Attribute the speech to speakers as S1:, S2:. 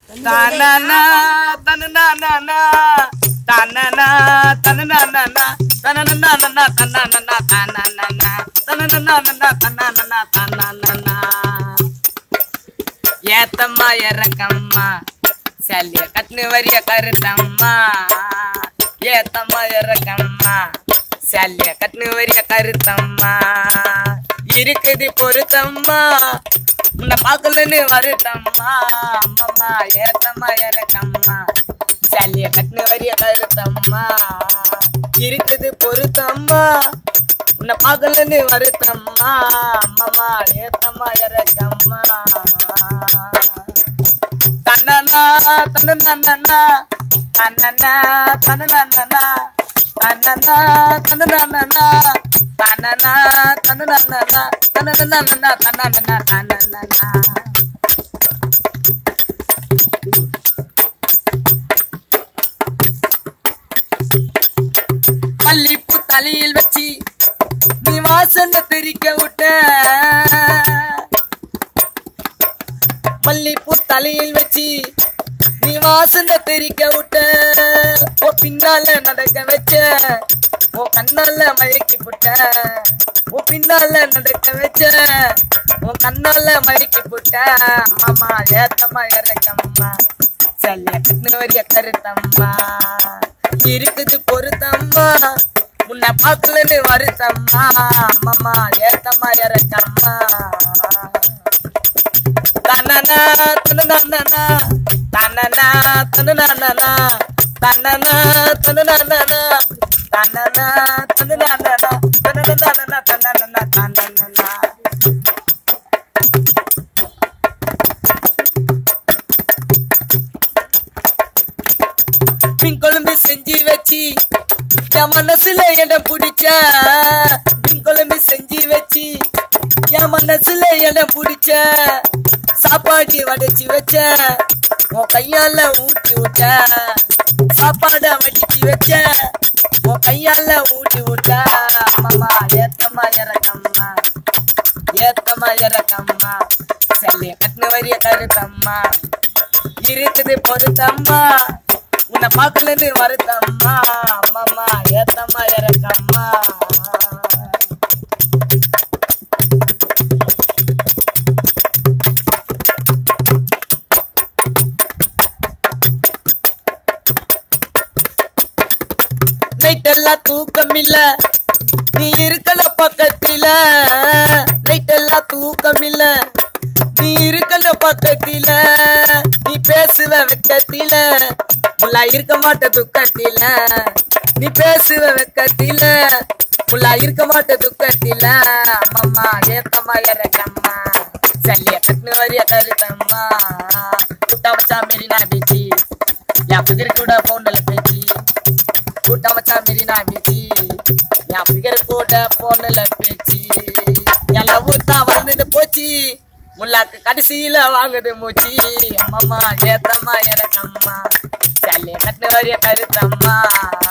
S1: தனனா தனனா தனனா தனனா தனனா தனனா தனனா தனனா தனனா தனனா ஏத்தம்மா இறக்கம்மா சல்லிய கட்னு வரிய கருத்தம்மா ஏத்தம்மா இறக்கம்மா சல்லிய கட்னு வரிய கருத்தம்மா இருக்குது பொருத்தம்மா உன்னை பார்க்கலன்னு வருத்தம்மா அம்மம்மா ஏத்தம்மா இறக்கம்மா சல்லிய கட்னு வரிய கருத்தம்மா இருக்குது பொருத்தம்மா உன்னை பார்க்கலன்னு வருத்தம்மா அம்மம்மா ஏத்தம்மா இறக்கம்மா தன்னனா தன்னனா தன்னனா தன்னனா தன்னனா தன்னனா தன்னனா தன்னனா தன்னனா தன்னனா தன்னனா மல்லிப்பூ தலையில் வச்சு நீ வாசனை தெரிக்க விட்ட மல்லிப்பூ தலையில் வச்சு நீ வாசனை தெரிக்க விட்ட ஓ பின்னால நடக்க வச்ச ஓ கண்ணால மயக்கி புட்ட ஓ பின்னால நடக்க வச்ச ஓ கண்ணால மயக்கி புட்ட அம்மா ஏத்தம்மா இறக்கம்மா செல்ல கண்ணு வரிய கருத்தம்மா இருக்குது பொருத்தம்மா உன்னை பார்க்கலன்னு வருத்தம்மா அம்மம்மா ஏத்தம்மா இறக்கம்மா தனனா தனனா தனனா தனனா தனனா தனனா தனனா தனனா தனனா தனனா தனனா மீன் குழம்பு செஞ்சு வச்சு என் மனசுல என்ன பிடிச்ச மீன் குழம்பு செஞ்சு வச்சு என் மனசுல என்ன பிடிச்ச சாப்பாடு வடிச்சு வச்ச உன் கையால ஊட்டி விட்ட சாப்பாட வடிச்சு வச்ச உன் கையால ஊட்டி விட்ட அம்மா ஏத்தம்மா இறக்கம்மா ஏத்தம்மா இறக்கம்மா செல்லிய கட்டின வரிய கருத்தம்மா இருக்குது பொருத்தம்மா உன்னை பார்க்கலன்னு வருத்தம்மா அம்மம்மா ஏத்தம்மா இறக்கம்மா நைட் எல்லாம் தூக்கம் இல்ல நீ இருக்கல பக்கத்தில நைட் எல்லாம் தூக்கம் இல்ல நீ இருக்கல பக்கத்தில நீ பேசுவ வெக்கத்தில முல்லா இருக்க மாட்ட துக்கத்தில நீ பேசுவ வெக்கத்தில முல்லா இருக்க மாட்ட துக்கத்தில அம்மம்மா ஏத்தம்மா இறக்கம்மா சல்லிய கட்டுனு வரிய கருத்தம்மா குட்டா வச்சா மெரினா பீச்சி என் பிகர் கூட போன்ல பேச்சு கூட்டம் வச்சா மெரினா பீச்சி என் பிகர் கூட போன்ல பேச்சு என் லவ் தான் வளர்ந்துட்டு போச்சு முல்லாக்கு கடைசியில வாங்குது மூச்சு அம்மம்மா ஏத்தம்மா எனக்கம்மா சல்லிய கட்டுனு வரிய கருத்தம்மா